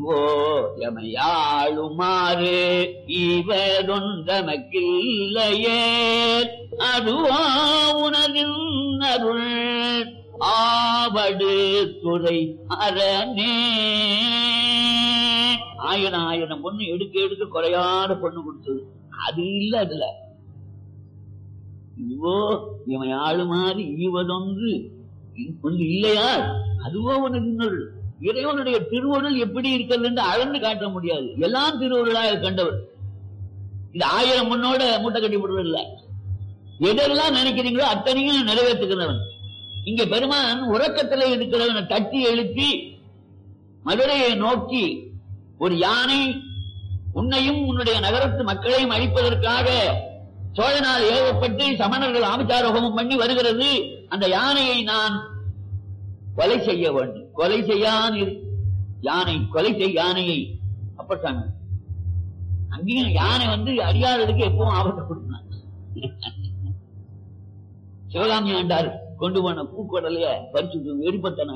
இதுவோ எமையாளுமாறு இவரொன்றமக்கில்லையே அதுவோ உனதின் அருள் ஆவடு துறை அரணே ஆயிரம் ஆயிரம் பொண்ணு எடுக்க எடுக்க குறையாத பொண்ணு கொடுத்தது அது இல்ல அதுல இதுவோ இவன் ஆளுமாறு ஈவதொன்று ஒன்று இல்லையா அதுவோ உனக்கு இன்னொரு இறைவனுடைய திருவருள் எப்படி இருக்கிறது என்று அளந்து காட்ட முடியாது எல்லாம் திருவருளாக கண்டவர் இது ஆயிரம் முன்னோட மூட்டை கட்டி போடுறது இல்ல எதெல்லாம் நினைக்கிறீங்களோ அத்தனையும் நிறைவேற்றுகிறவன் இங்க பெருமான் உறக்கத்துல இருக்கிறவனை தட்டி எழுப்பி மதுரையை நோக்கி ஒரு யானை உன்னையும் உன்னுடைய நகரத்து மக்களையும் அழிப்பதற்காக சோழனால் ஏவப்பட்டு சமணர்கள் ஆபச்சாரோகமும் பண்ணி வருகிறது அந்த யானையை நான் கொலை செய்ய வேண்டும் கொலை செய்யான் இரு யானை கொலை செய் யானையை அப்பட்டாங்க அங்கேயும் யானை வந்து அறியாததுக்கு எப்பவும் ஆபத்தை கொடுத்தான் சிவகாமி ஆண்டார் கொண்டு போன பூக்கடலைய பறிச்சு வெடிப்பத்தன